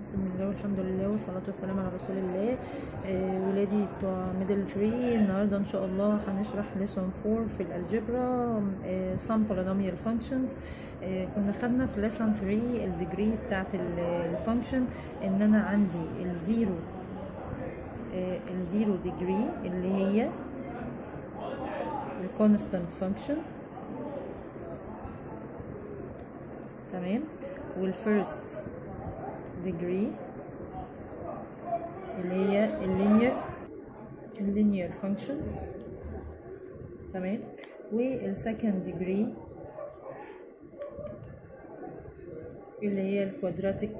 بسم الله والحمد لله والصلاة والسلام على رسول الله آه ولادي بتوع ميدل 3 النهاردة إن شاء الله هنشرح lesson 4 في الالجبرا آه some polynomial functions آه كنا خدنا في lesson 3 الديجري بتاعت الفانكشن إن أنا عندي الزيرو آه الزيرو ديجري اللي هي الكونستانت فانكشن تمام والفيرست degree اللي هي اللينير اللينير فانكشن تمام والسكند degree اللي هي الكوادراتيك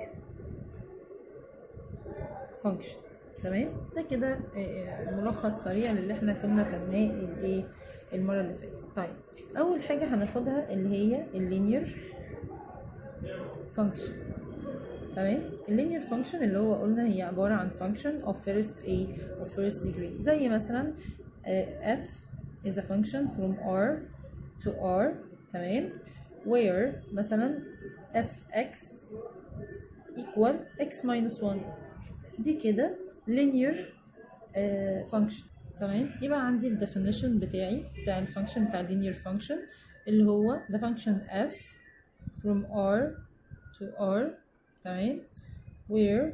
فانكشن تمام ده كده ملخص سريع للي احنا كنا خدناه الايه المره اللي فاتت طيب اول حاجه هناخدها اللي هي اللينير فانكشن تمام اللينير فانكشن اللي هو قلنا هي عبارة عن function of first a of first degree زي مثلا uh, f is a function from r to r تمام where مثلا fx equal x minus 1 دي كده linear uh, function تمام يبقى عندي ال definition بتاعي بتاع الفانكشن بتاع linear function اللي هو the function f from r to r تمام where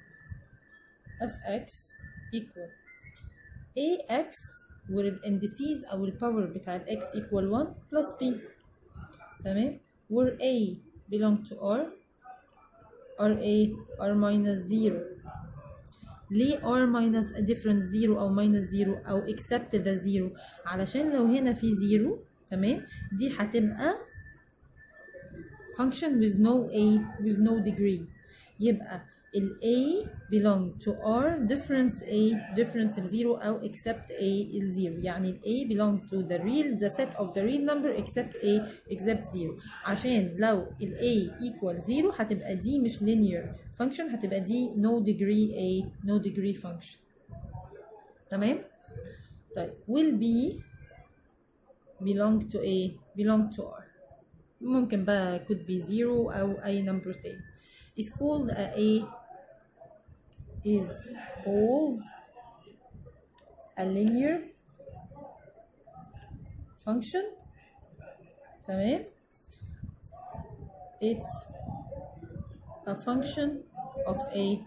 fx equal ax where الاندسيز او الباور بتاع الاكس equal 1 plus b تمام where a belong to r r a r minus 0 ليه r minus a difference 0 او minus 0 او except the 0 علشان لو هنا في 0 تمام دي هتبقى function with no a with no degree يبقى ال a belong to r difference a difference ال 0 أو except a ال 0 يعني ال a belong to the real the set of the real number except a except 0 عشان لو ال a equal 0 هتبقى دي مش linear function هتبقى دي no degree a no degree function تمام طيب will b belong to a belong to r ممكن بقى could be zero أو أي number تاني is called a, a is called a linear function تمام it's a function of a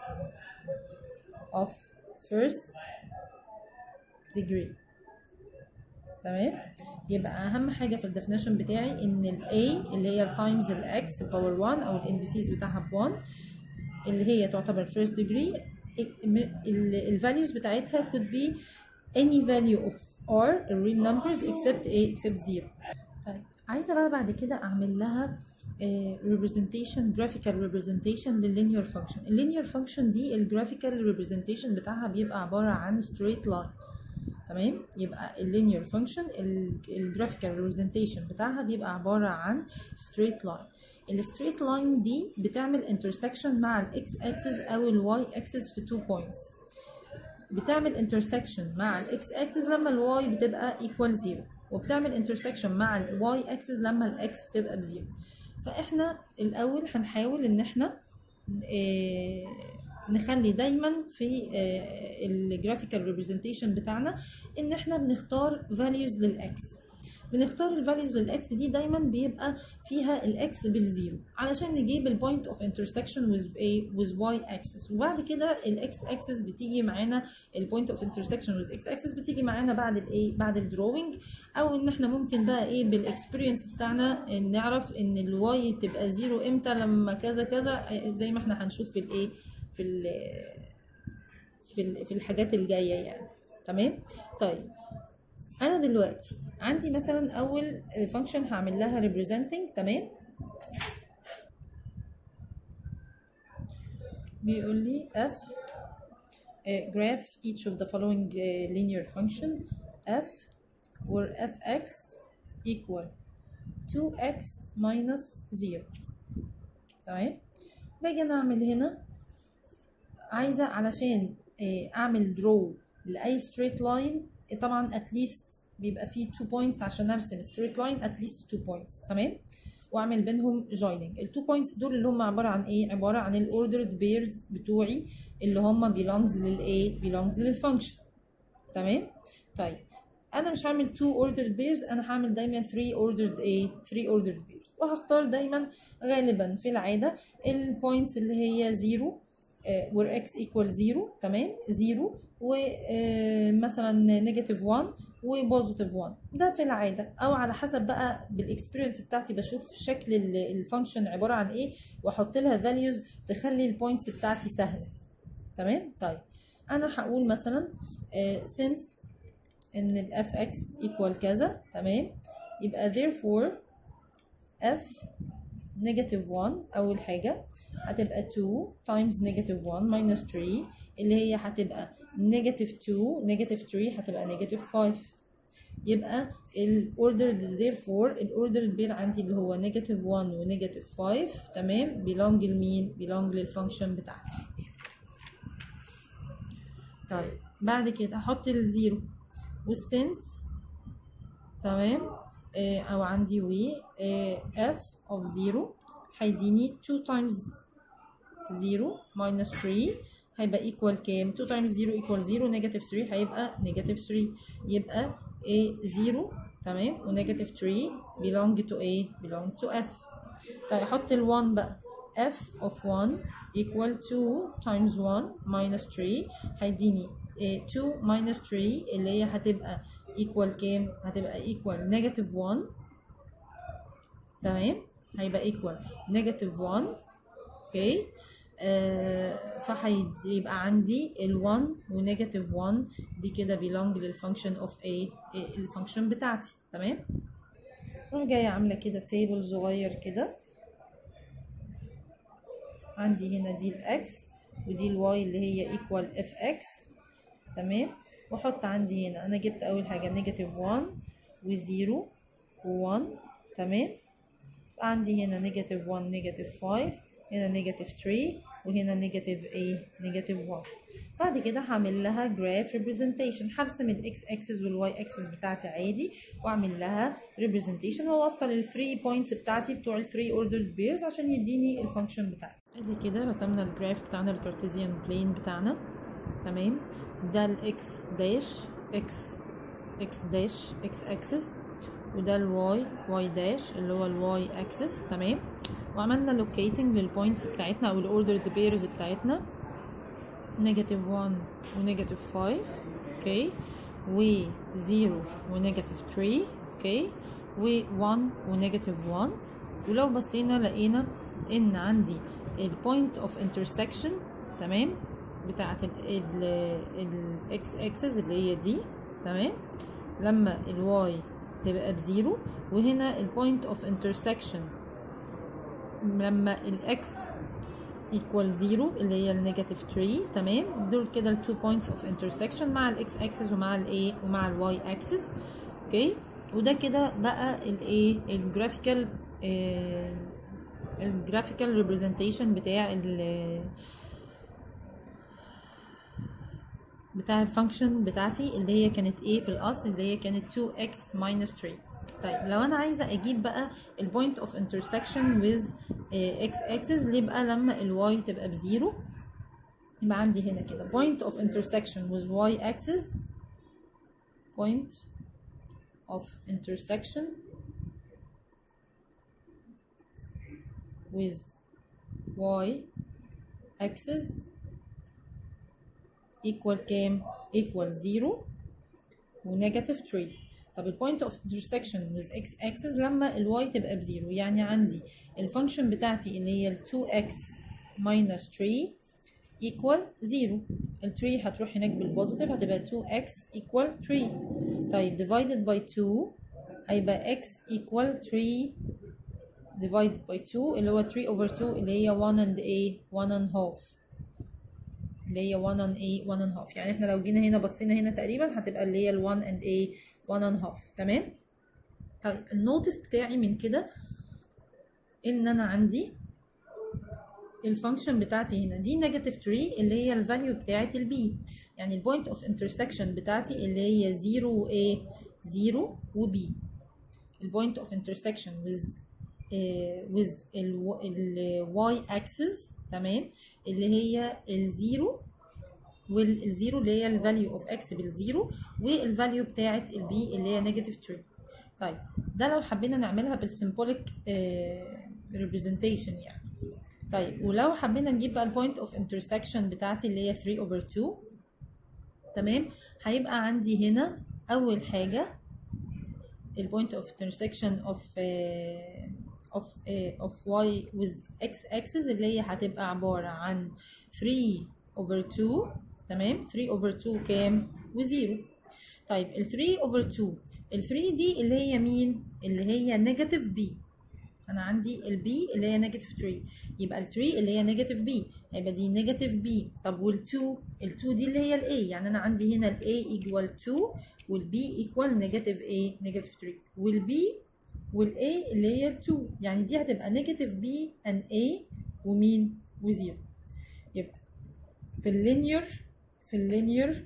of first degree تمام يبقى اهم حاجه في الديفينيشن بتاعي ان ال A اللي هي تايمز ال X باور 1 او الاندسيز بتاعها ب 1 اللي هي تعتبر first degree ال values بتاعتها could be any value of R real numbers except A except 0 طيب عايزه بقى بعد كده اعمل لها representation graphical representation للlinear function اللينير function دي الجرافيكال representation بتاعها بيبقى عباره عن straight line تمام يبقى اللينير فانكشن الجرافيكال ريبريزنتيشن بتاعها بيبقى عباره عن ستريت لاين الستريت لاين دي بتعمل انترسكشن مع الاكس اكسس او الواي اكسس في تو بوينتس بتعمل انترسكشن مع الاكس اكسس لما الواي بتبقى ايكوال زيرو وبتعمل انترسكشن مع الواي اكسس لما الاكس بتبقى بزيرو فاحنا الاول هنحاول ان احنا إيه نخلي دايما في الجرافيكال ريبريزنتيشن بتاعنا ان احنا بنختار values للاكس بنختار الفاليوز للاكس دي دايما بيبقى فيها الاكس بالزيرو علشان نجيب البوينت اوف انترسكشن with a with y axis وبعد كده الاكس اكسس بتيجي معانا البوينت اوف انترسكشن with x axis بتيجي معانا بعد الايه بعد الدروينج او ان احنا ممكن بقى ايه بالاكسبيرينس بتاعنا نعرف ان الواي تبقى زيرو امتى لما كذا كذا زي ما احنا هنشوف في الايه في ال في ال في الحاجات الجايه يعني تمام طيب انا دلوقتي عندي مثلا اول فانكشن هعمل لها representing تمام بيقول لي f uh, graph each of the following uh, linear function f where fx equal 2x minus 0 تمام باجي انا اعمل هنا عايزه علشان اعمل درو لاي ستريت لاين طبعا اتليست بيبقى فيه 2 points عشان ارسم straight line at least 2 points تمام واعمل بينهم joining التو بوينتس دول اللي هم عباره عن ايه عباره عن الاوردرد بيرز بتوعي اللي هم belongs للايه belongs للفانكشن تمام طيب انا مش هعمل 2 ordered pairs انا هعمل دايما 3 ordered ايه 3 ordered pairs وهختار دايما غالبا في العاده البوينتس اللي هي 0 where x equal 0 تمام 0 ومثلا نيجاتيف 1 وبوزيتيف 1 ده في العاده او على حسب بقى بالاكسبيرينس بتاعتي بشوف شكل الفانكشن عباره عن ايه واحط لها فاليوز تخلي البوينتس بتاعتي سهله تمام طيب انا هقول مثلا uh, since ان ال fx equal كذا تمام يبقى therefore f negative 1 اول حاجه هتبقى 2 times negative 1 minus 3 اللي هي هتبقى negative 2 negative 3 هتبقى negative 5 يبقى ال ordered therefore ال ordered pair عندي اللي هو negative 1 و negative 5 تمام belong لمين belong للفانكشن بتاعتي طيب بعد كده هحط الزيرو والسنس تمام آه او عندي و آه f of 0 هيديني 2 times 0 minus 3 هيبقى equal كام 2 times 0 equal 0 negative 3 هيبقى negative 3 يبقى a 0 تمام و negative 3 belong to a belong to f طيب احط ال 1 بقى f of 1 equal 2 times 1 minus 3 هيديني 2 minus 3 اللي هي هتبقى equal كام هتبقى equal negative 1 تمام هيبقى equal negative 1 اوكي آه فهيبقى عندي ال 1 و negative 1 دي كده belong للفانكشن of a الفانكشن بتاعتي تمام اروح جايه عامله كده تيبل صغير كده عندي هنا دي الاكس ودي الواي اللي هي equal اف اكس تمام واحط عندي هنا انا جبت اول حاجه نيجاتيف 1 و0 و1 تمام عندي هنا نيجاتيف 1 نيجاتيف 5 هنا نيجاتيف 3 وهنا نيجاتيف ايه نيجاتيف 1 بعد كده هعمل لها جراف ريبريزنتيشن هرسم الاكس اكسس والواي اكسس بتاعتي عادي واعمل لها ريبريزنتيشن واوصل الثري بوينتس بتاعتي بتوع الثري اوردرد بيرز عشان يديني الفانكشن بتاعتي ادي كده رسمنا الجراف بتاعنا الكارتيزيان بلين بتاعنا تمام ده الاكس داش اكس اكس داش اكس اكسس وده الواي واي داش اللي هو الواي اكسس تمام وعملنا لوكيتنج للبوينتس بتاعتنا او الاوردرد بيرز بتاعتنا نيجاتيف 1 ونيجاتيف 5 اوكي و 0 ونيجاتيف 3 اوكي و 1 ونيجاتيف 1 ولو بصينا لقينا ان عندي البوينت اوف انترسكشن تمام بتاعت الاكس اكسس اللي هي دي تمام لما الواي تبقى بزيرو وهنا البوينت اوف انترسكشن لما الاكس equal 0 اللي هي النيجاتيف 3 تمام دول كده التو بوينتس اوف انترسكشن مع الاكس اكسس ومع الايه ومع الواي اكسس اوكي وده كده بقى الايه الجرافيكال الجرافيكال ريبريزنتيشن بتاع ال بتاع الفانكشن بتاعتي اللي هي كانت ايه في الاصل اللي هي كانت 2x minus 3 طيب لو انا عايزه اجيب بقى البوينت اوف انترسكشن with x axis اللي يبقى لما الواي تبقى بزيرو يبقى عندي هنا كده point of intersection with y axis point of intersection with y axis equal كام equal 0 ونيجاتيف 3 طب البوينت اوف انترسكشن with x axis لما الواي تبقى بزيرو يعني عندي الفانكشن بتاعتي اللي هي ال 2x minus 3 equal 0 ال 3 هتروح هناك بالبوزيتيف هتبقى 2x equal 3 طيب divided by 2 هيبقى x equal 3 divided by 2 اللي هو 3 over 2 اللي هي 1 and a 1 and half اللي هي 1 on a 1 and half يعني احنا لو جينا هنا بصينا هنا تقريبا هتبقى اللي هي ال 1 and a 1 and half تمام طيب النوتس بتاعي من كده ان انا عندي الفانكشن بتاعتي هنا دي نيجاتيف 3 اللي هي الفاليو بتاعت البي يعني البوينت اوف انترسكشن بتاعتي اللي هي 0 و a 0 و b البوينت اوف انترسكشن with آه with ال y axis تمام اللي هي الزيرو والزيرو اللي هي الفاليو اوف اكس بالزيرو والفاليو بتاعه البي اللي هي نيجاتيف 3 طيب ده لو حبينا نعملها بالسيمبوليك ريبريزنتيشن يعني طيب ولو حبينا نجيب بقى البوينت اوف انترسكشن بتاعتي اللي هي 3 اوفر 2 تمام هيبقى عندي هنا اول حاجه البوينت اوف انترسكشن اوف of uh, of y with x axis اللي هي هتبقى عبارة عن 3 over 2 تمام 3 over 2 كام وزيرو طيب ال 3 over 2 ال 3 دي اللي هي مين اللي هي نيجاتيف b انا عندي ال b اللي هي نيجاتيف 3 يبقى ال 3 اللي هي نيجاتيف b هيبقى دي نيجاتيف b طب وال 2 ال 2 دي اللي هي ال a يعني انا عندي هنا ال a equal 2 وال b equal نيجاتيف a نيجاتيف 3 وال b وال A اللي هي ال 2 يعني دي هتبقى نيجاتيف B and A ومين وزيرو يبقى في اللينير في اللينير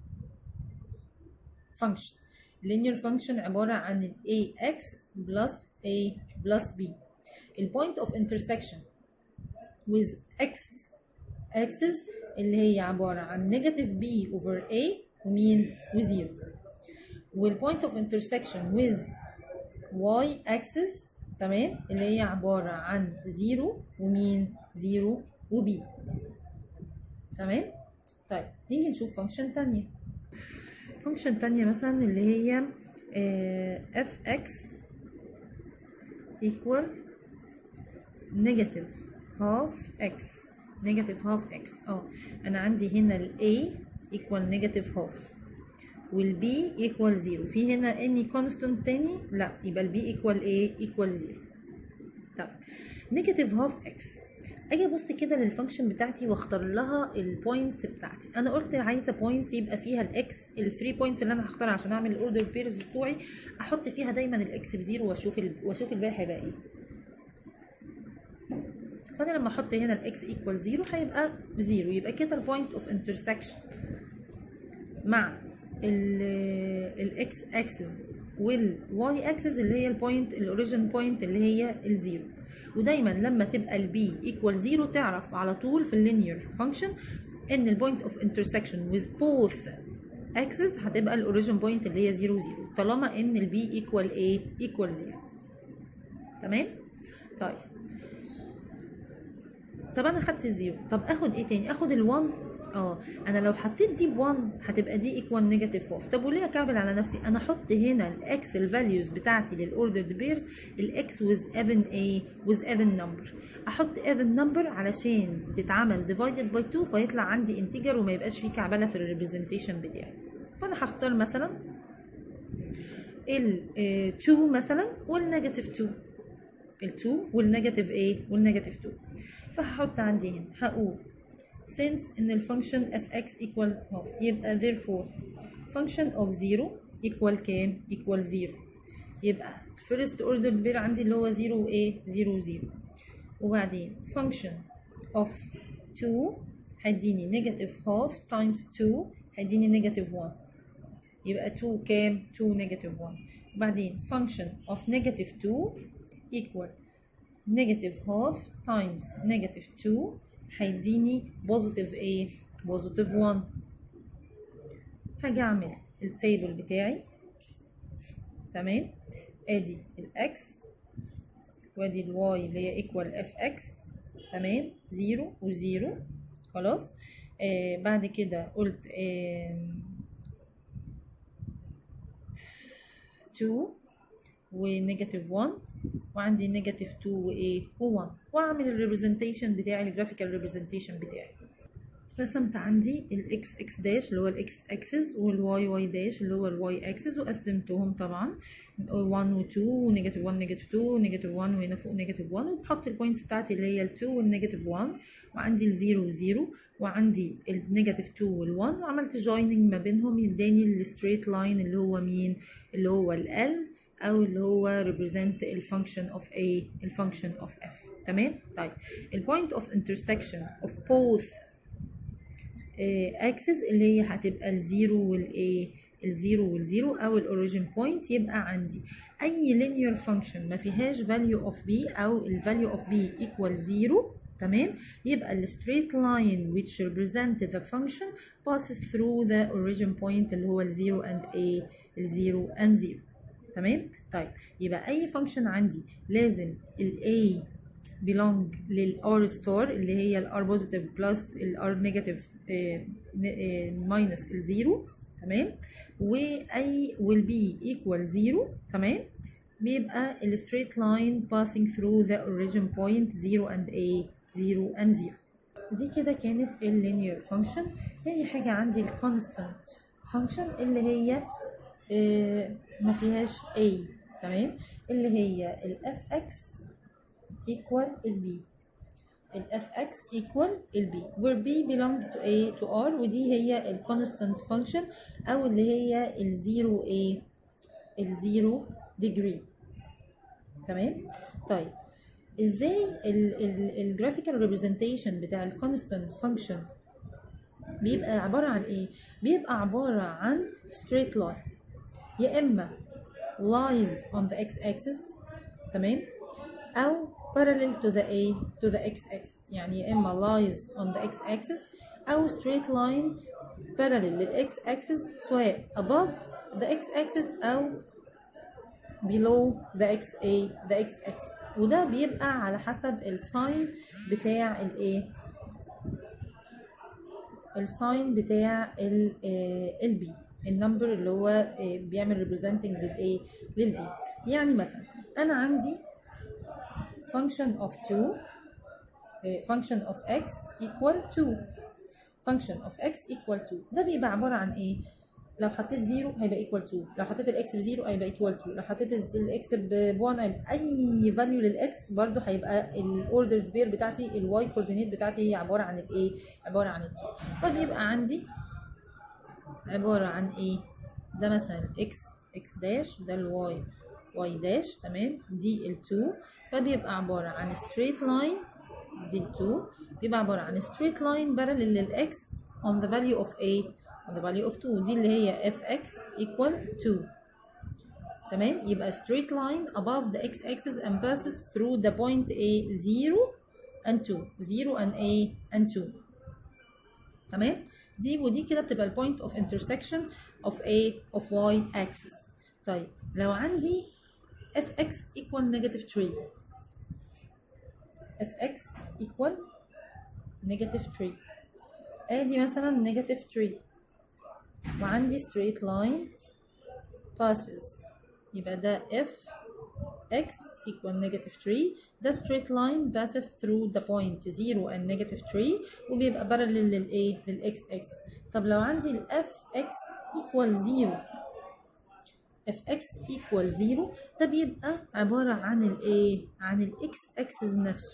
فانكشن اللينير فانكشن عبارة عن ال AX plus A plus B البوينت اوف انترسكشن with X axis اللي هي عبارة عن نيجاتيف B over A ومين وزيرو والبوينت اوف انترسكشن with y axis تمام اللي هي عبارة عن زيرو ومين زيرو وبي تمام طيب نيجي نشوف فانكشن تانية فانكشن تانية مثلا اللي هي آه fx equal negative half x negative half x اه انا عندي هنا ال a equal negative half والبي equal 0 في هنا any constant تاني لا يبقى البي equal a equal 0 طب نيجاتيف هاف اكس اجي ابص كده للفانكشن بتاعتي واختار لها البوينتس بتاعتي انا قلت عايزه بوينتس يبقى فيها الاكس الثري بوينتس اللي انا هختارها عشان اعمل الاوردر بيرز بتوعي احط فيها دايما الاكس بزيرو واشوف ال... واشوف الباقي هيبقى ايه فانا لما احط هنا الاكس ايكوال زيرو هيبقى بزيرو يبقى كده البوينت اوف انترسكشن مع الاكس اكسس والواي اكسس اللي هي البوينت الاوريجن بوينت اللي هي الزيرو ودايما لما تبقى البي ايكوال زيرو تعرف على طول في اللينير فانكشن ان البوينت اوف انترسكشن with both اكسس هتبقى الاوريجن بوينت اللي هي 0 0 طالما ان البي ايكوال ايه ايكوال 0 تمام طيب طب انا خدت الزيرو طب اخد ايه تاني اخد ال1 اه انا لو حطيت دي ب1 هتبقى دي ايكوال نيجاتيف هاف طب وليه اكعبل على نفسي انا احط هنا الاكس الفاليوز بتاعتي للاوردرد بيرز الاكس ويز ايفن ايه ويز ايفن نمبر احط ايفن نمبر علشان تتعمل ديفايدد باي 2 فيطلع عندي انتجر وما يبقاش فيه كعبله في الريبريزنتيشن بتاعي فانا هختار مثلا ال 2 مثلا والنيجاتيف 2 ال 2 والنيجاتيف ايه والنيجاتيف 2 فهحط عندي هنا هقول since ان الفانكشن fx equal half يبقى therefore function of 0 equal كام equal 0 يبقى first order pair عندي اللي هو 0 وايه 0 0 وبعدين function of 2 هيديني negative half times 2 هيديني negative 1 يبقى 2 كام 2 negative 1 وبعدين function of negative 2 equal negative half times negative 2 هيديني بوزيتيف ايه بوزيتيف 1 هاجي اعمل التيبل بتاعي تمام ادي الاكس وادي الواي اللي هي ايكوال اف اكس تمام 0 و0 خلاص آه بعد كده قلت آه 2 ونيجاتيف 1 وعندي نيجاتيف 2 وايه و1 واعمل الريبريزنتيشن بتاعي الجرافيكال ريبريزنتيشن بتاعي رسمت عندي الاكس اكس داش اللي هو الاكس اكسس والواي واي داش اللي هو الواي اكسس وقسمتهم طبعا 1 و2 ونيجاتيف 1 نيجاتيف 2 ونيجاتيف 1 وهنا فوق نيجاتيف 1 وبحط البوينتس بتاعتي اللي هي ال2 والنيجاتيف 1 وعندي الزيرو وزيرو وعندي النيجاتيف 2 وال1 وعملت جويننج ما بينهم يداني الستريت لاين اللي هو مين اللي هو ال او اللي هو represent الفانكشن of A الفانكشن of F تمام طيب البوينت of intersection of both uh, axes اللي هي هتبقى الزيرو والايه الزيرو والزيرو او الاوريجين بوينت يبقى عندي اي linear function ما فيهاش value of b او ال value of b equal 0 تمام يبقى ال straight line which represent the function passes through the origin point اللي هو ال 0 and a ال 0 and 0 تمام طيب يبقى اي function عندي لازم ال a belong لل r star اللي هي ال r positive plus ال r negative آه، ن- آه، minus ال 0 تمام واي will be equal 0 تمام بيبقى ال straight line passing through the origin point 0 and a 0 and 0 دي كده كانت ال linear function تاني حاجة عندي ال constant function اللي هي آه، ما فيهاش a تمام اللي هي ال fx equal ال b ال fx equal ال b where b belong to a to r ودي هي ال constant function أو اللي هي ال 0 a ال 0 degree تمام طيب ازاي الجرافيكال ريبريزنتيشن بتاع الكونستانت فانكشن بيبقى عباره عن ايه بيبقى عباره عن straight line يا اما lies on the x axis تمام او parallel to the a to the x axis يعني يا اما lies on the x axis او straight line parallel لل x axis سواء above the x axis او below the x a the x axis وده بيبقى على حسب الساين بتاع الايه الساين بتاع البي النمبر اللي هو آه، بيعمل ريبريزنتنج للايه للبي يعني مثلا انا عندي function of 2 آه، function of x equal 2 function of x equal 2 ده بيبقى عبارة عن ايه لو حطيت 0 هيبقى equal 2 لو حطيت الاكس ب 0 هيبقى equal 2 لو حطيت الاكس ب 1 هيبقى اي فاليو للاكس برضو هيبقى الاوردرد بير بتاعتي الواي كوردينيت بتاعتي هي عباره عن الايه عباره عن ال 2 فبيبقى عندي عباره عن ايه ده مثلا اكس اكس داش وده الواي واي داش تمام دي ال 2 فبيبقى عباره عن straight line دي ال 2 بيبقى عباره عن straight line parallel للاكس on the value of a on the value of 2 دي اللي هي fx equal 2 تمام يبقى straight line above the x axis and passes through the point a 0 and 2 0 and a and 2 تمام دي ودي كده بتبقى ال point of intersection of a of y axis طيب لو عندي fx equal negative 3 fx equal negative 3 ادي مثلا negative 3 وعندي straight line passes يبقى ده f x equal negative 3 ده straight line passes through the point 0 and negative 3 وبيبقى parallel للايه للx x طب لو عندي ال fx equal 0 fx equal 0 ده بيبقى عبارة عن الايه عن الاكس axis نفسه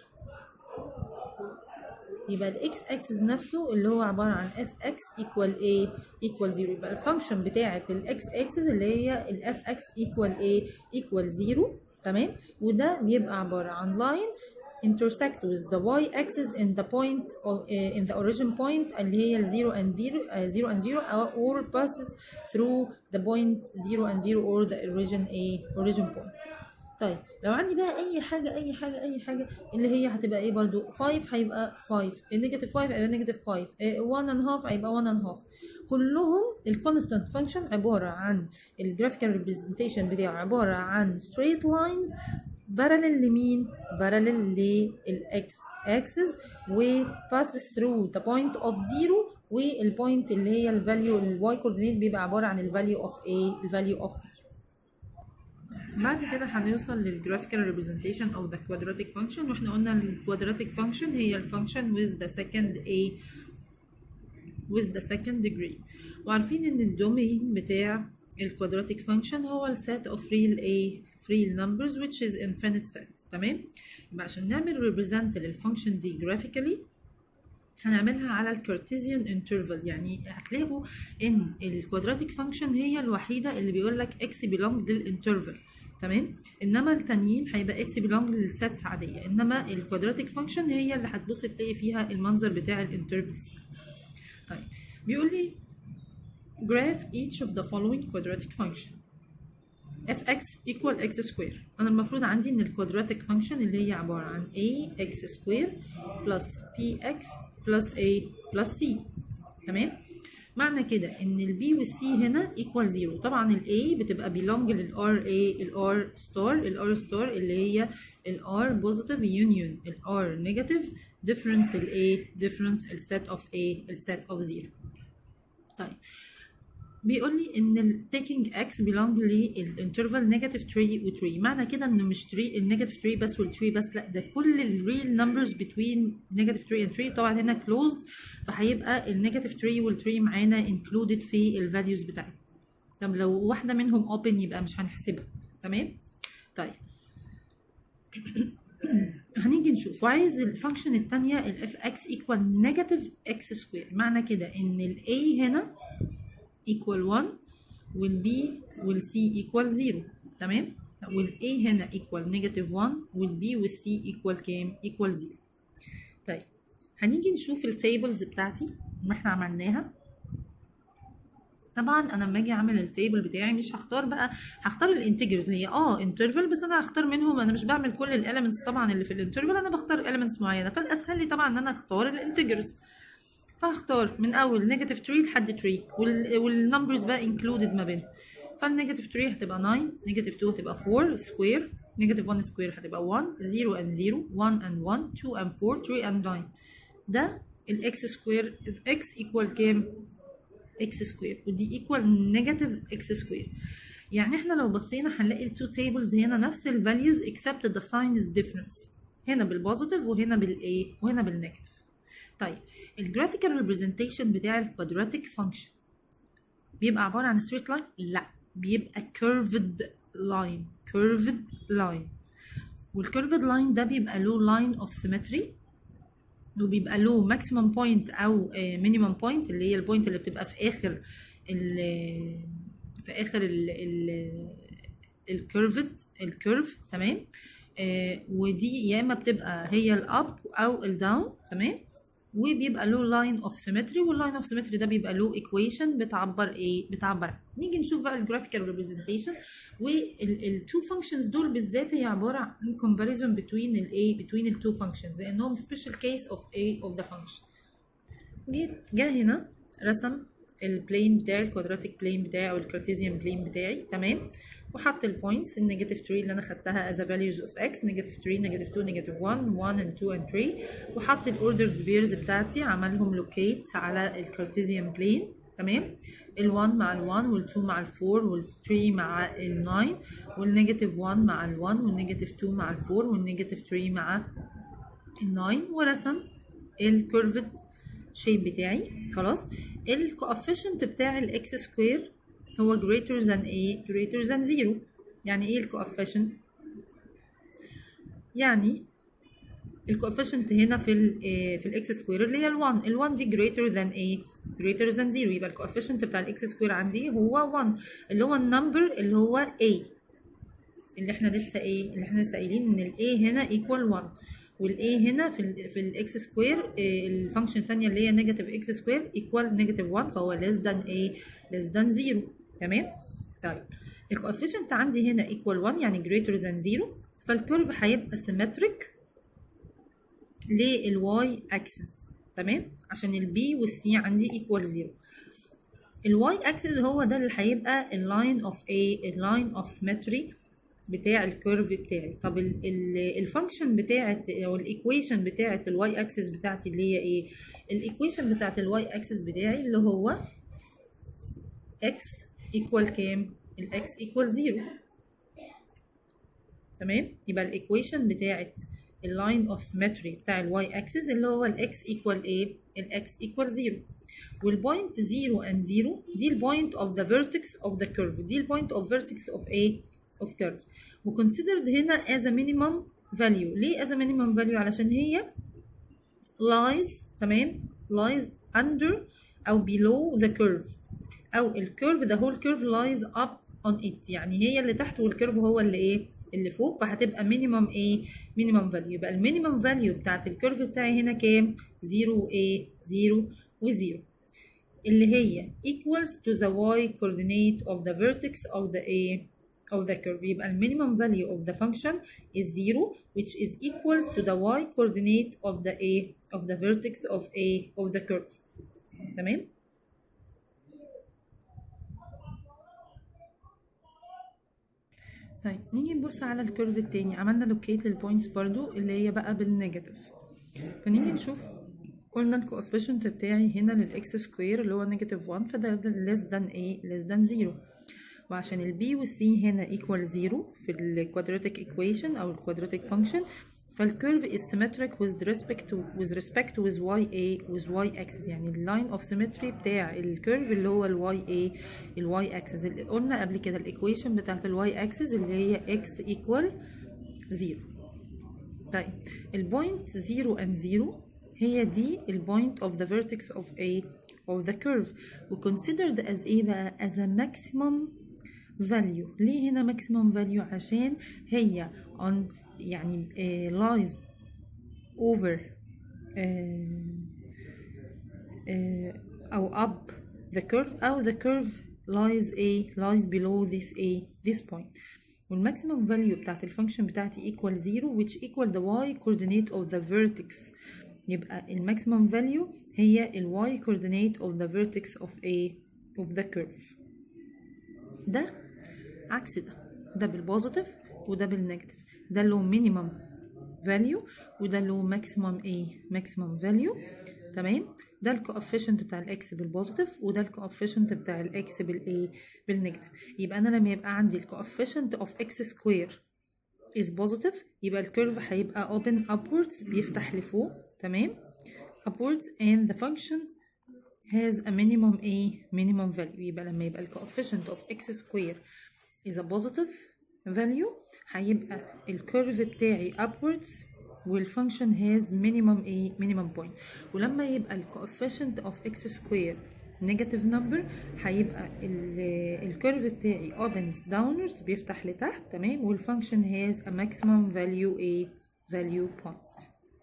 يبقى الاكس اكسس نفسه اللي هو عباره عن اف اكس ايكوال ايه ايكوال 0 يبقى الفانكشن بتاعه الاكس اكسس اللي هي الاف اكس ايكوال ايه ايكوال 0 تمام وده بيبقى عباره عن لاين intersect with the y axis in the point of, uh, in the origin point اللي هي ال 0 and 0 uh, 0 and 0 or, or passes through the point 0 and 0 or the origin a origin point طيب لو عندي بقى اي حاجه اي حاجه اي حاجه اللي هي هتبقى ايه برضو 5 هيبقى 5 النيجاتيف 5 هيبقى نيجاتيف 5 1 and half هيبقى 1 and half كلهم الكونستانت فانكشن عباره عن الجرافيكال ريبريزنتيشن بتاعه عباره عن straight lines parallel لمين parallel للاكس axis و passes through the point of 0 والبوينت اللي هي الفاليو الواي كوردينيت بيبقى عباره عن الفاليو اوف A الفاليو اوف B بعد كده هنوصل للجرافيكال ريبريزنتيشن of the quadratic function واحنا قلنا الكوادراتيك function هي الفانكشن with the second a with the second degree وعارفين ان الدومين بتاع الكوادراتيك function هو السيت of real a real numbers which is infinite set تمام يبقى عشان نعمل represent للفانكشن دي graphically هنعملها على الكارتيزيان انترفال يعني هتلاقوا ان الكوادراتيك فانكشن هي الوحيده اللي بيقول لك اكس بيلونج للانترفال تمام انما التانيين هيبقى اكس بيلونج للسيتس عاديه انما الكوادراتيك فانكشن هي اللي هتبص تلاقي فيها المنظر بتاع الانترفال طيب بيقول لي graph each of the following quadratic function fx equal x square انا المفروض عندي ان الكوادراتيك فانكشن اللي هي عباره عن a x square plus px plus a plus c تمام معنى كده ان ال b وال c هنا equal 0 طبعا ال a بتبقى belong لل r a ال r star ال r star اللي هي ال r positive union ال r negative difference ال a difference ال set of a ال set of 0 طيب بيقول لي ان ال taking x belong للانترفال نيجاتيف 3 و 3 معنى كده انه مش 3 النيجاتيف 3 بس وال 3 بس لا ده كل الريل نمبرز between نيجاتيف 3 and 3 طبعا هنا closed فهيبقى النيجاتيف 3 وال 3 معانا included في الفاليوز بتاعتنا طب لو واحده منهم open يبقى مش هنحسبها تمام طيب هنيجي نشوف وعايز الفانكشن الثانيه الاف اكس ايكوال نيجاتيف اكس سكوير معنى كده ان الاي هنا equal 1 وال B وال C equal 0 تمام وال A هنا equal negative 1 وال B وال C equal كام equal 0 طيب هنيجي نشوف التيبلز بتاعتي اللي احنا عملناها طبعا انا لما اجي اعمل التيبل بتاعي مش هختار بقى هختار الانتجرز هي اه انترفال بس انا هختار منهم انا مش بعمل كل الاليمنتس طبعا اللي في الانترفال انا بختار اليمنتس معينه فالاسهل لي طبعا ان انا اختار الانتجرز فهختار من اول نيجاتيف 3 لحد 3 والنمبرز بقى انكلودد ما بينهم فالنيجاتيف 3 هتبقى 9 نيجاتيف 2 هتبقى 4 سكوير نيجاتيف 1 سكوير هتبقى 1 0 and 0 1 and 1 2 and 4 3 and 9 ده الاكس سكوير اكس ايكوال كام اكس سكوير ودي ايكوال نيجاتيف اكس سكوير يعني احنا لو بصينا هنلاقي التو تيبلز هنا نفس الفاليوز except the sign is difference هنا بالبوزيتيف وهنا بالايه وهنا بالنيجاتيف طيب الجرافيكال ريبريزنتيشن بتاع الكوادراتيك فانكشن بيبقى عباره عن ستريت لاين لا بيبقى كيرفد لاين كيرفد لاين والكيرفد لاين ده بيبقى له لاين اوف سيمتري وبيبقى له ماكسيمم بوينت او مينيمم بوينت اللي هي البوينت اللي بتبقى في اخر ال في اخر ال ال الكيرفد الكيرف تمام آه ودي يا اما بتبقى هي الاب او الداون تمام وبيبقى له لاين اوف سيمتري واللاين اوف سيمتري ده بيبقى له ايكويشن بتعبر ايه بتعبر نيجي نشوف بقى الجرافيكال ريبريزنتيشن والتو فانكشنز دول بالذات هي عباره عن كومباريزون بتوين الايه بتوين التو فانكشنز لانهم سبيشال كيس اوف ايه اوف ذا فانكشن جيت جه هنا رسم البلين بتاعي الكوادراتيك بلين بتاعي او الكارتيزيان بلين بتاعي تمام وحط البوينتس النيجاتيف 3 اللي انا خدتها as a values of x نيجاتيف 3 نيجاتيف 2 نيجاتيف 1 1 and 2 and 3 وحط الاوردر بيرز بتاعتي عملهم لوكيت على الكارتيزيان بلين تمام ال1 مع ال1 وال2 مع ال4 وال3 مع ال9 والنيجاتيف 1 مع ال1 والنيجاتيف 2 مع ال4 والنيجاتيف 3 مع ال9 ورسم الكيرفد شيب بتاعي خلاص الكوفيشنت بتاع الاكس سكوير هو greater than a greater than 0 يعني ايه الكوفيشنت يعني الكوفيشنت هنا في ال في الاكس سكوير اللي هي ال1 ال1 دي greater than a greater than 0 يبقى الكوفيشنت بتاع الاكس سكوير عندي هو 1 اللي هو النمبر اللي هو a اللي احنا لسه ايه اللي احنا لسه قايلين ان ال a هنا equal 1 والاي هنا في ال في الاكس سكوير الفانكشن الثانيه اللي هي نيجاتيف اكس سكوير ايكوال نيجاتيف 1 فهو ليس ذان ايه ليس ذان 0 تمام طيب الكوفيشنت عندي هنا ايكوال 1 يعني greater than 0 فالكيرف هيبقى سيمتريك للواي اكسس تمام عشان البي والسي عندي ايكوال 0 الواي اكسس هو ده اللي هيبقى اللاين اوف ايه اللاين اوف سيمتري بتاع الكيرف بتاعي طب الفانكشن بتاعت او الايكويشن بتاعت الواي اكسس بتاعتي اللي هي ايه الايكويشن بتاعت الواي اكسس بتاعي اللي هو x ايكوال كام الاكس ايكوال 0 تمام يبقى الايكويشن بتاعت اللاين اوف سيمتري بتاع الواي اكسس اللي هو الاكس ايكوال ايه الاكس ايكوال 0 والبوينت 0 and 0 دي البوينت اوف ذا فيرتكس اوف ذا كيرف دي البوينت اوف فيرتكس اوف ايه اوف كيرف وconsidered هنا as a minimum value ليه as a minimum value علشان هي lies تمام lies under أو below the curve أو الكيرف the whole curve lies up on it يعني هي اللي تحت والكيرف هو اللي إيه اللي فوق فهتبقى minimum إيه minimum value يبقى المينيمم value بتاعت الكيرف بتاعي هنا كام 0 و إيه 0 و 0 اللي هي equals to the y coordinate of the vertex of the a of the curve يبقى ال minimum value of the function is 0 which is equals to the y coordinate of the a of the vertex of a of the curve تمام طيب نيجي نبص على الكيرف التاني عملنا لوكيت للبوينتس برضو اللي هي بقى بالنيجاتيف فنيجي نشوف قلنا الكوفيشنت بتاعي هنا للاكس سكوير اللي هو نيجاتيف 1 فده less than a less than 0 وعشان البي والسي هنا equal 0 في الكوادراتيك equation او الكوادراتيك function فالكيرف is symmetric with respect to with respect with ya with y axis يعني اللاين اوف symmetry بتاع الكيرف اللي هو الواي a الواي axis اللي قلنا قبل كده الايكويشن بتاعت الواي axis اللي هي x equal 0 طيب البوينت 0 and 0 هي دي البوينت of the vertex of a of the curve وconsidered as ايه بقى as a maximum value ليه هنا maximum value عشان هي on يعني uh, lies over uh, uh, أو up the curve أو the curve lies a lies below this a this point والماكسيمم value بتاعت الفانكشن بتاعتي equal 0 which equal the y coordinate of the vertex يبقى الماكسيمم value هي ال y coordinate of the vertex of a of the curve ده عكس ده ده بالبوزيتيف وده بالنيجاتيف ده له مينيمم فاليو وده له ماكسيمم ايه ماكسيمم فاليو تمام ده الكوفيشنت بتاع الاكس بالبوزيتيف وده الكوفيشنت بتاع الاكس بالايه بالنيجاتيف يبقى انا لما يبقى عندي الكوفيشنت اوف اكس سكوير is positive يبقى الكيرف هيبقى open upwards بيفتح لفوق تمام upwards and the function has a minimum a minimum value يبقى لما يبقى ال coefficient of x square is a positive value هيبقى الكيرف بتاعي upwards والفانكشن has minimum a minimum point ولما يبقى ال coefficient of x square negative number هيبقى الكيرف بتاعي opens downwards بيفتح لتحت تمام والفانكشن has a maximum value a value point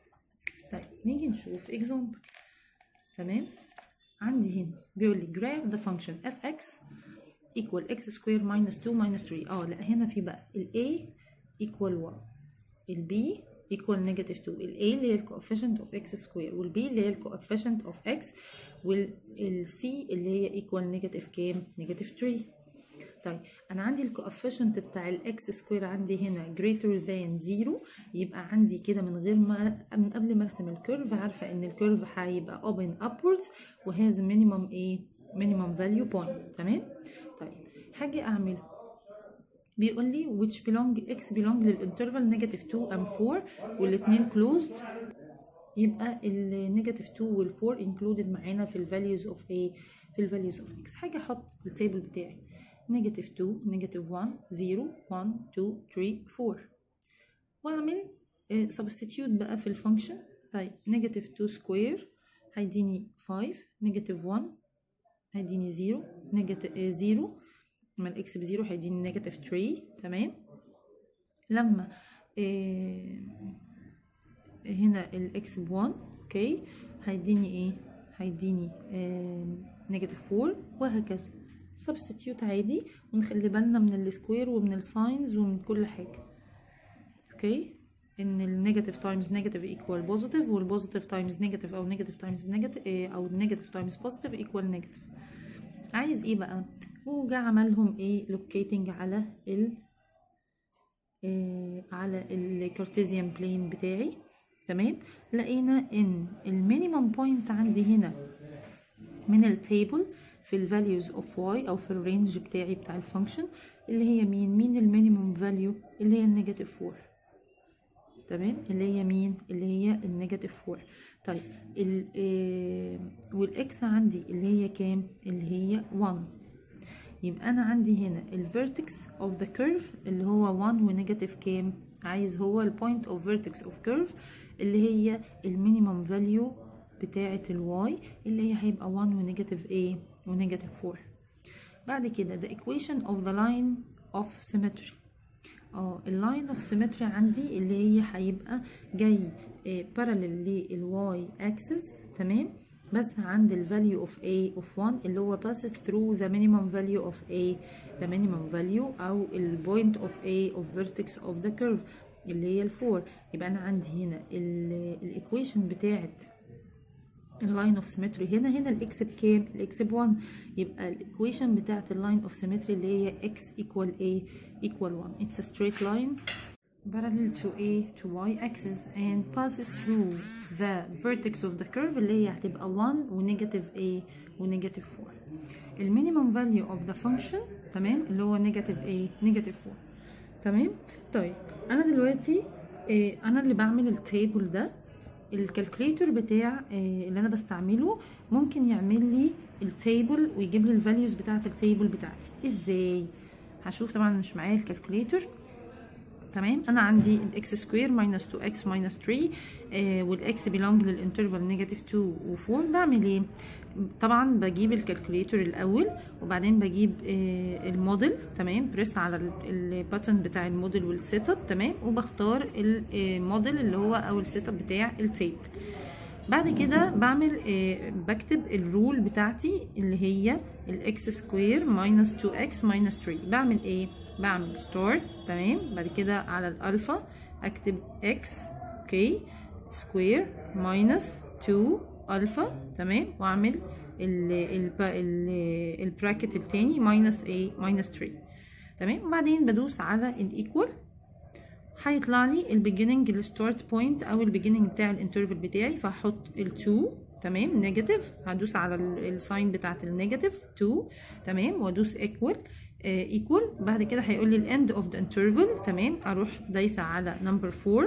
طيب نيجي نشوف example تمام عندي هنا بيقول لي graph the function fx equal x square minus 2 minus 3 اه لا هنا في بقى ال a equal 1 ال b equal negative 2 ال a اللي هي ال coefficient of x square وال b اللي هي ال coefficient of x وال c اللي هي equal negative كام negative 3 طيب انا عندي الكوفيشنت بتاع الاكس سكوير عندي هنا greater than 0 يبقى عندي كده من غير ما من قبل ما ارسم الكيرف عارفه ان الكيرف هيبقى open upwards وهاز minimum ايه minimum value point تمام طيب هاجي اعمله بيقول لي which belong x belong للانترفال negative 2 and 4 والاثنين closed يبقى النيجاتيف 2 وال 4 included معانا في الفاليوز اوف a في الفاليوز اوف x حاجه احط التيبل بتاعي نيجاتيف 2 نيجاتيف 1 0 1 2 3 4 واعمل سبستيتيوت بقى في الفانكشن طيب نيجاتيف 2 سكوير هيديني 5 نيجاتيف 1 هيديني 0 نيجاتيف 0 لما الاكس بزيرو هيديني نيجاتيف 3 تمام لما إيه هنا الاكس ب 1 اوكي هيديني ايه هيديني نيجاتيف 4 وهكذا سبستيتيوت عادي ونخلي بالنا من السكوير ومن الساينز ومن كل حاجه اوكي ان النيجاتيف تايمز نيجاتيف ايكوال بوزيتيف والبوزيتيف تايمز نيجاتيف او نيجاتيف تايمز نيجاتيف او نيجاتيف تايمز بوزيتيف ايكوال نيجاتيف عايز ايه بقى وجا عملهم ايه لوكيتنج على ال إيه على الكارتيزيان بلين بتاعي تمام لقينا ان المينيمم بوينت عندي هنا من التيبل في الفاليوز اوف واي او في الرينج بتاعي بتاع الفانكشن اللي هي مين مين المينيمم فاليو اللي هي النيجاتيف 4 تمام اللي هي مين اللي هي النيجاتيف 4 طيب ال إيه والاكس عندي اللي هي كام اللي هي 1 يبقى انا عندي هنا الفيرتكس اوف ذا كيرف اللي هو 1 ونيجاتيف كام عايز هو البوينت اوف فيرتكس اوف كيرف اللي هي المينيمم فاليو بتاعه الواي اللي هي هيبقى 1 ونيجاتيف ايه ونيجاتيف 4 بعد كده the equation of the line of symmetry اه اللاين اوف سيمتري عندي اللي هي هيبقى جاي بارالل للواي اكسس تمام بس عند ال value of a of 1 اللي هو passes through the minimum value of a the minimum value أو ال point of a of vertex of the curve اللي هي ال 4 يبقى أنا عندي هنا ال equation بتاعت اللاين اوف سيمتري هنا هنا الاكس بكام الاكس ب 1 يبقى الايكويشن بتاعت اللاين اوف سيمتري اللي هي x equal a equal 1 it's a straight line parallel to a to y axis and passes through the vertex of the curve اللي هي هتبقى 1 ونيجاتيف a ونيجاتيف 4 المينيمم value of the function تمام اللي هو نيجاتيف a نيجاتيف 4 تمام طيب انا دلوقتي إيه انا اللي بعمل التيبل ده الكالكوليتور بتاع اللي انا بستعمله ممكن يعمل لي التيبل ويجيب لي الفاليوز بتاعه التيبل بتاعتي ازاي هشوف طبعا مش معايا الكالكوليتور تمام انا عندي الاكس سكوير ماينس 2 اكس ماينس 3 آه والاكس بيلونج للانترفال نيجاتيف 2 و4 بعمل ايه طبعا بجيب الكالكوليتور الاول وبعدين بجيب آه الموديل تمام بريس على الباتن بتاع الموديل والسيت اب تمام وبختار الموديل اللي هو او السيت اب بتاع التيبل بعد كده بعمل آه بكتب الرول بتاعتي اللي هي الاكس سكوير ماينس 2 اكس ماينس 3 بعمل ايه بعمل ستار تمام بعد كده على الالفا اكتب اكس اوكي سكوير ماينس 2 الفا تمام واعمل البراكت التاني ماينس ايه ماينس 3 تمام وبعدين بدوس على الايكوال هيطلع لي البيجيننج الستارت بوينت او البيجيننج بتاع الانترفال بتاعي فهحط ال2 تمام نيجاتيف هدوس على الساين بتاعت النيجاتيف 2 تمام وادوس ايكوال ايكوال بعد كده هيقول لي الاند اوف ذا انترفال تمام اروح دايسه على نمبر 4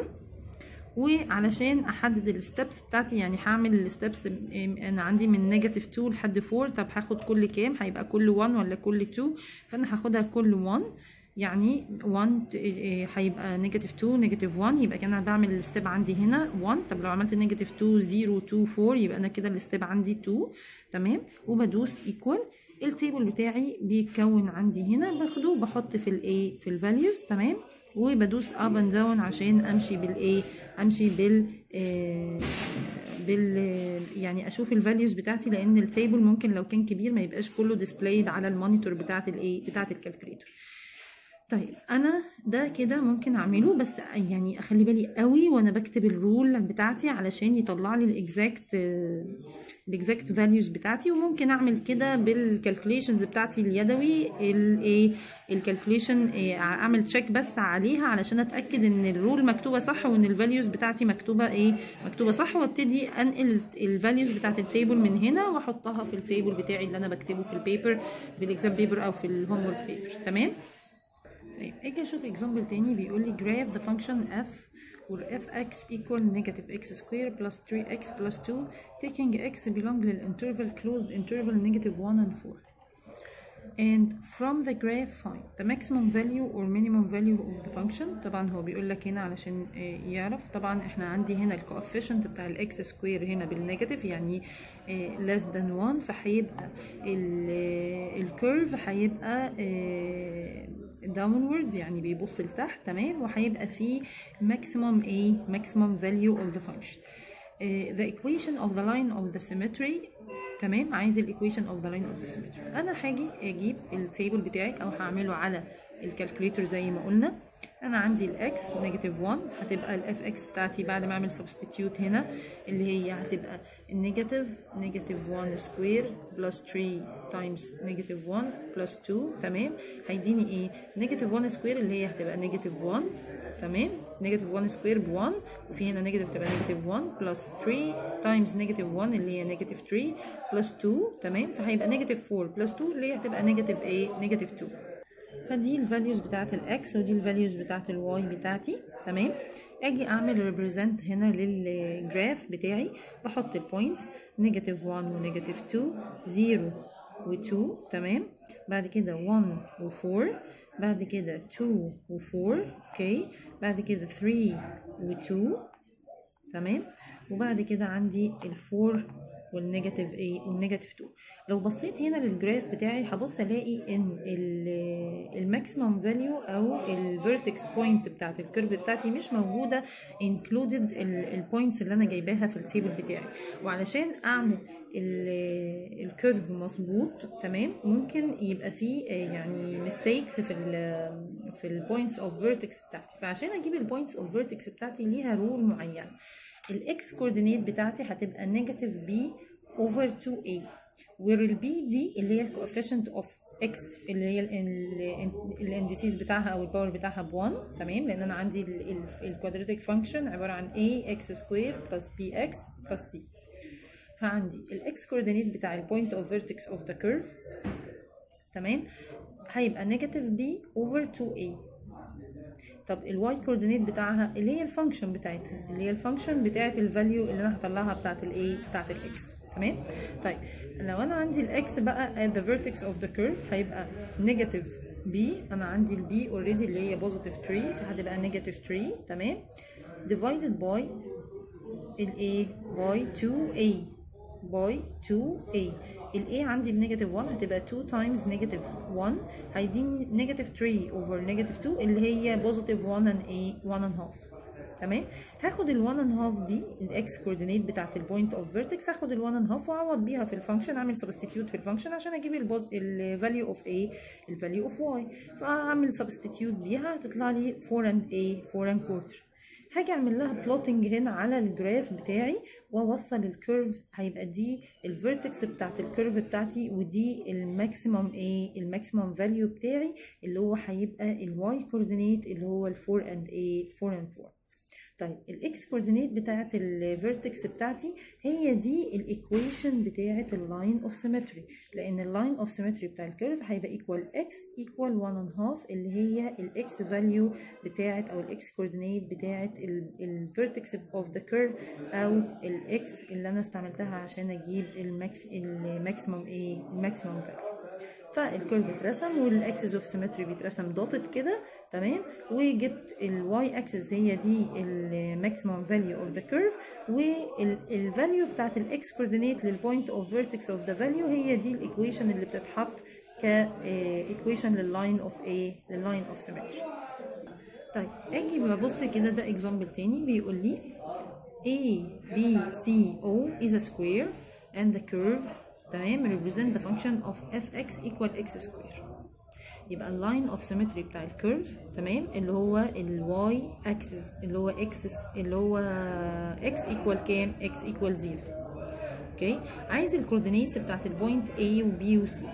وعلشان احدد الستبس بتاعتي يعني هعمل الستبس انا عندي من نيجاتيف 2 لحد 4 طب هاخد كل كام هيبقى كل 1 ولا كل 2 فانا هاخدها كل 1 يعني 1 هيبقى نيجاتيف 2 نيجاتيف 1 يبقى كده انا بعمل الستيب عندي هنا 1 طب لو عملت نيجاتيف 2 0 2 4 يبقى انا كده الستيب عندي 2 تمام وبدوس ايكوال التيبل بتاعي بيتكون عندي هنا باخده وبحط في الايه في الفاليوز تمام وبدوس اب اند داون عشان امشي بالايه امشي بال آه بال يعني اشوف الفاليوز بتاعتي لان التيبل ممكن لو كان كبير ما يبقاش كله ديسبلايد على المونيتور بتاعت الايه بتاعت الكالكوليتور طيب انا ده كده ممكن اعمله بس يعني اخلي بالي قوي وانا بكتب الرول بتاعتي علشان يطلع لي الاكزاكت الاكزاكت فاليوز بتاعتي وممكن اعمل كده بالكالكوليشنز بتاعتي اليدوي الايه الكالكوليشن اعمل تشيك بس عليها علشان اتاكد ان الرول مكتوبه صح وان الفاليوز بتاعتي مكتوبه ايه مكتوبه صح وابتدي انقل الفاليوز بتاعت التيبل من هنا واحطها في التيبل بتاعي اللي انا بكتبه في البيبر بالاكزام بيبر او في الهوم ورك بيبر تمام طيب اجي اشوف اكزامبل تاني بيقول لي graph the function f where fx equal negative x square plus 3x plus 2 taking x belong للinterval closed interval negative 1 and 4 and from the graph find the maximum value or minimum value of the function طبعا هو بيقول لك هنا علشان يعرف طبعا احنا عندي هنا الكوفيشنت بتاع الاكس سكوير هنا بالنيجاتيف يعني less than 1 فهيبقى الكيرف هيبقى downwards يعني بيبص لتحت تمام وهيبقى فيه maximum a maximum value of the function uh, the equation of the line of the symmetry تمام عايز الايكويشن of the line of the symmetry انا هاجي اجيب التيبل بتاعي او هعمله على الكالكوليتر زي ما قلنا انا عندي الاكس نيجاتيف 1 هتبقى الاف اكس بتاعتي بعد ما اعمل سبستيتيوت هنا اللي هي هتبقى النيجاتيف نيجاتيف 1 سكوير بلس 3 تايمز نيجاتيف 1 بلس 2 تمام هيديني ايه نيجاتيف 1 سكوير اللي هي هتبقى نيجاتيف 1 تمام نيجاتيف 1 سكوير ب 1 وفي هنا نيجاتيف تبقى نيجاتيف 1 بلس 3 تايمز نيجاتيف 1 اللي هي نيجاتيف 3 بلس 2 تمام فهيبقى نيجاتيف 4 بلس 2 اللي هي هتبقى نيجاتيف ايه نيجاتيف 2 فدي الفاليوز بتاعت الاكس ودي الفاليوز بتاعت الواي بتاعتي تمام اجي اعمل ريبريزنت هنا للجراف بتاعي بحط البوينتس نيجاتيف 1 ونيجاتيف 2 0 و2 تمام بعد كده 1 و4 بعد كده 2 و4 اوكي بعد كده 3 و2 تمام وبعد كده عندي ال4 والنيجاتيف ايه والنيجاتيف 2 لو بصيت هنا للجراف بتاعي هبص الاقي ان الماكسيمم فاليو او الفيرتكس بوينت بتاعت الكيرف بتاعتي مش موجوده انكلودد البوينتس اللي انا جايباها في التيبل بتاعي وعلشان اعمل الكيرف مظبوط تمام ممكن يبقى فيه يعني ميستيكس في ال في البوينتس اوف فيرتكس بتاعتي فعشان اجيب البوينتس اوف فيرتكس بتاعتي ليها رول معينه الاكس كوردينيت بتاعتي هتبقى نيجاتيف بي اوفر 2a where البي دي اللي هي coefficient اوف اكس اللي هي الانديسيز بتاعها او الباور بتاعها ب 1 تمام لان انا عندي الكوادراتيك فانكشن عباره عن a x سكوير بلس bx بلس c فعندي الاكس كوردينيت بتاع البوينت اوف فيرتكس اوف ذا كيرف تمام هيبقى نيجاتيف بي اوفر 2a طب الواي كوردينيت بتاعها اللي هي الفانكشن بتاعتها اللي هي الفانكشن بتاعت الفاليو اللي انا هطلعها بتاعت الايه بتاعت الاكس تمام طيب لو انا عندي الاكس بقى at the vertex of the curve هيبقى نيجاتيف بي انا عندي البي اوريدي اللي هي بوزيتيف 3 فهتبقى نيجاتيف 3 تمام divided by الايه باي 2a باي 2a الاي عندي بنيجاتيف 1 هتبقى 2 تايمز نيجاتيف 1 هيديني نيجاتيف 3 اوفر نيجاتيف 2 اللي هي بوزيتيف 1 and a 1 and half تمام هاخد ال 1 and half دي الاكس كوردينيت بتاعت البوينت اوف فيرتكس هاخد ال 1 and half واعوض بيها في الفانكشن اعمل سبستيتيوت في الفانكشن عشان اجيب البوز الفاليو اوف a الفاليو اوف y فاعمل سبستيتيوت بيها هتطلع لي 4 and a 4 and quarter هاجي اعمل لها بلوتنج هنا على الجراف بتاعي واوصل الكيرف هيبقى دي الفيرتكس بتاعت الكيرف بتاعتي ودي الماكسيمم ايه الماكسيمم فاليو بتاعي اللي هو هيبقى الواي كوردينيت اللي هو ال 4 and 8 4 and 4 طيب الاكس كوردينيت بتاعت الفيرتكس بتاعتي هي دي الايكويشن بتاعت اللاين اوف سيمتري لان اللاين اوف سيمتري بتاع الكيرف هيبقى ايكوال اكس ايكوال 1 and half اللي هي الاكس فاليو بتاعت او الاكس كوردينيت بتاعت الفيرتكس اوف ذا كيرف او الاكس اللي انا استعملتها عشان اجيب الماكس الماكسيمم ايه الماكسيمم فاليو فالكيرف اترسم والاكسس اوف سيمتري بيترسم دوتد كده تمام وجبت الواي اكسس هي دي الماكسيمم فاليو اوف ذا كيرف والفاليو بتاعت الاكس كوردينيت للبوينت اوف فيرتكس اوف ذا فاليو هي دي الايكويشن اللي بتتحط كايكويشن لللاين اوف ايه لللاين اوف سيمتري طيب اجي ببص كده ده اكزامبل تاني بيقول لي A B C O is a square and the curve تمام represent the function of fx equal x square يبقى اللاين اوف سيمتري بتاع الكيرف تمام اللي هو الواي اكسس اللي هو اكسس اللي هو اكس ايكوال كام اكس ايكوال 0 اوكي عايز الكوردينيتس بتاعت البوينت A و B و C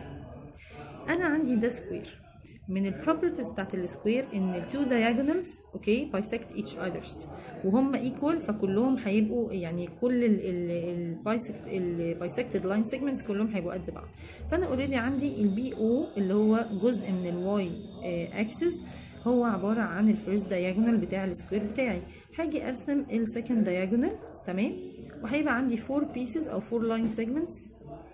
انا عندي ده سكوير من البروبرتيز بتاعت السكوير ان التو diagonals اوكي bisect each others وهم ايكوال فكلهم هيبقوا يعني كل البايسكتد لاين سيجمنتس كلهم هيبقوا قد بعض فانا اوريدي عندي البي او اللي هو جزء من الواي اكسس هو عباره عن الفيرست دايجونال بتاع السكوير بتاعي هاجي ارسم السكند دايجونال تمام وهيبقى عندي 4 بيسز او 4 لاين سيجمنتس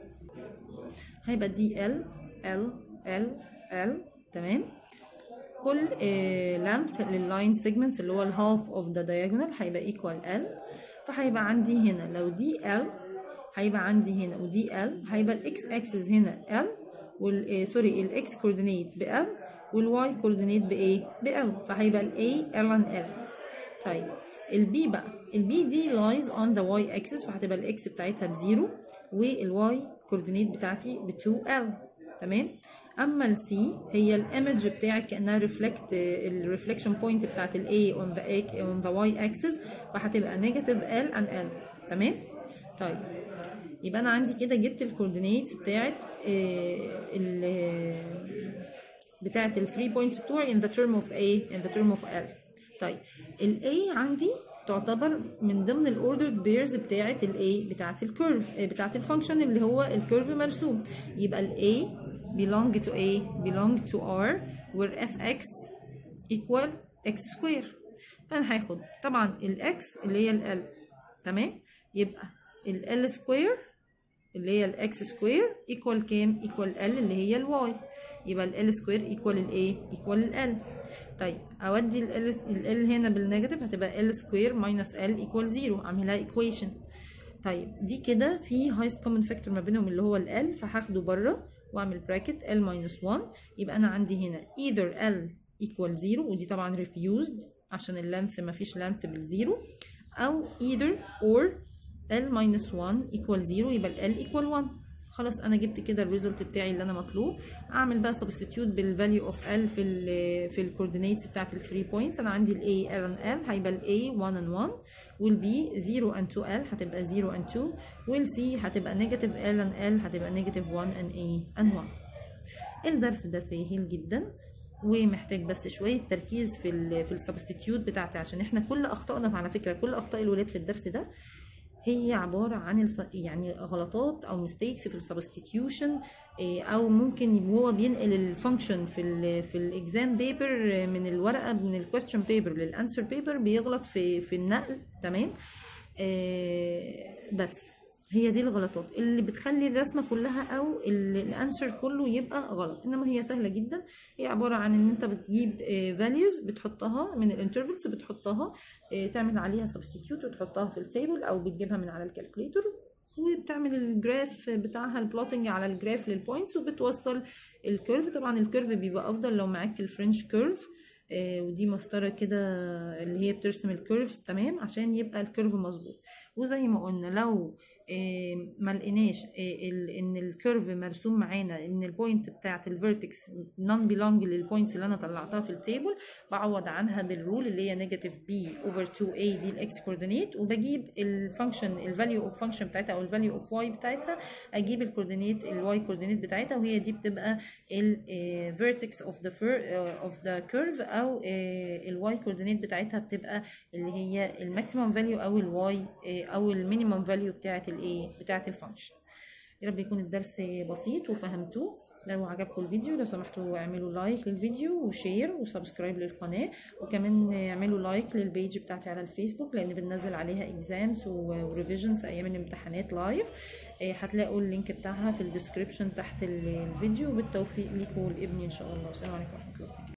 هيبقى دي ال ال ال ال تمام كل لانث لللاين سيجمنتس اللي هو الهاف اوف ذا diagonal هيبقى ايكوال ال فهيبقى عندي هنا لو دي ال هيبقى عندي هنا ودي ال هيبقى الاكس اكسس هنا ال وال سوري الاكس كوردينيت ب ال والواي كوردينيت بايه بال فهيبقى الاي ال ان ال طيب البي بقى البي دي لايز اون ذا واي اكسس فهتبقى الاكس بتاعتها بزيرو والواي كوردينيت بتاعتي ب 2 ال تمام اما السي هي الايمج بتاعك كانها ريفلكت الريفليكشن بوينت بتاعت الاي اون ذا اون ذا واي اكسس فهتبقى نيجاتيف ال ان ال تمام طيب يبقى انا عندي كده جبت الكوردينيتس بتاعت ال بتاعت ال 3 بوينتس بتوعي in the term of A in the term of L طيب ال A عندي تعتبر من ضمن الاوردرد بيرز بتاعت الايه بتاعت الكيرف بتاعت الفانكشن اللي هو الكيرف مرسوم يبقى ال A belong to A belong to R where fx equal x square فانا هاخد طبعا ال x اللي هي ال L تمام يبقى ال L square اللي هي ال x square equal كام equal L اللي هي ال y يبقى ال L square equal ال A equal ال L طيب اودي ال L, ال L هنا بالنيجاتيف هتبقى L square minus L equal 0 اعملها equation طيب دي كده في highest common factor ما بينهم اللي هو ال L فهاخده بره واعمل bracket L minus 1 يبقى انا عندي هنا either L equal 0 ودي طبعا refused عشان اللينث ما فيش length بالزيرو او either or L minus 1 equal 0 يبقى ال L equal 1 خلاص انا جبت كده الريزلت بتاعي اللي انا مطلوب اعمل بقى سبستيتيوت بالفاليو اوف ال في ال في الكوردينيتس بتاعت ال 3 بوينتس انا عندي ال A L and L هيبقى ال A 1 and 1 وال B 0 and 2 L هتبقى 0 and 2 وال C هتبقى نيجاتيف L and L هتبقى نيجاتيف 1 and A and 1 الدرس ده سهل جدا ومحتاج بس شويه تركيز في ال في السبستيتيوت بتاعتي عشان احنا كل اخطائنا على فكره كل اخطاء الولاد في الدرس ده هي عبارة عن الص... يعني غلطات أو mistakes في السبستيتيوشن أو ممكن هو بينقل الفانكشن في ال في الإكزام بيبر من الورقة من الكويستشن بيبر للأنسر بيبر بيغلط في في النقل تمام بس هي دي الغلطات اللي بتخلي الرسمه كلها او الانسر كله يبقى غلط انما هي سهله جدا هي عباره عن ان انت بتجيب فاليوز بتحطها من الانترفلز بتحطها تعمل عليها سبستيتيوت وتحطها في التيبل او بتجيبها من على الكالكوليتر وبتعمل الجراف بتاعها البلوتنج على الجراف للبوينتس وبتوصل الكيرف طبعا الكيرف بيبقى افضل لو معاك الفرنش كيرف ودي مسطرة كده اللي هي بترسم الكيرفز تمام عشان يبقى الكيرف مظبوط وزي ما قلنا لو ما لقيناش ان الكيرف مرسوم معانا ان البوينت بتاعت الفيرتكس نون بيلونج للبوينتس اللي انا طلعتها في التيبل بعوض عنها بالرول اللي هي نيجاتيف بي اوفر 2 اي دي الاكس كوردينيت وبجيب الفانكشن الفاليو اوف فانكشن بتاعتها او الفاليو اوف واي بتاعتها اجيب الكوردينيت الواي كوردينيت بتاعتها وهي دي بتبقى الفيرتكس اوف ذا اوف ذا كيرف او الواي كوردينيت بتاعتها بتبقى اللي هي الماكسيمم فاليو او الواي او المينيمم فاليو بتاعت الايه بتاعت الفانكشن يا رب يكون الدرس بسيط وفهمتوه لو عجبكم الفيديو لو سمحتوا اعملوا لايك للفيديو وشير وسبسكرايب للقناه وكمان اعملوا لايك للبيج بتاعتي على الفيسبوك لان بننزل عليها اكزامز وريفيجنز ايام الامتحانات لايف هتلاقوا اللينك بتاعها في الديسكريبشن تحت الفيديو وبالتوفيق ليكم ولابني ان شاء الله والسلام عليكم ورحمه الله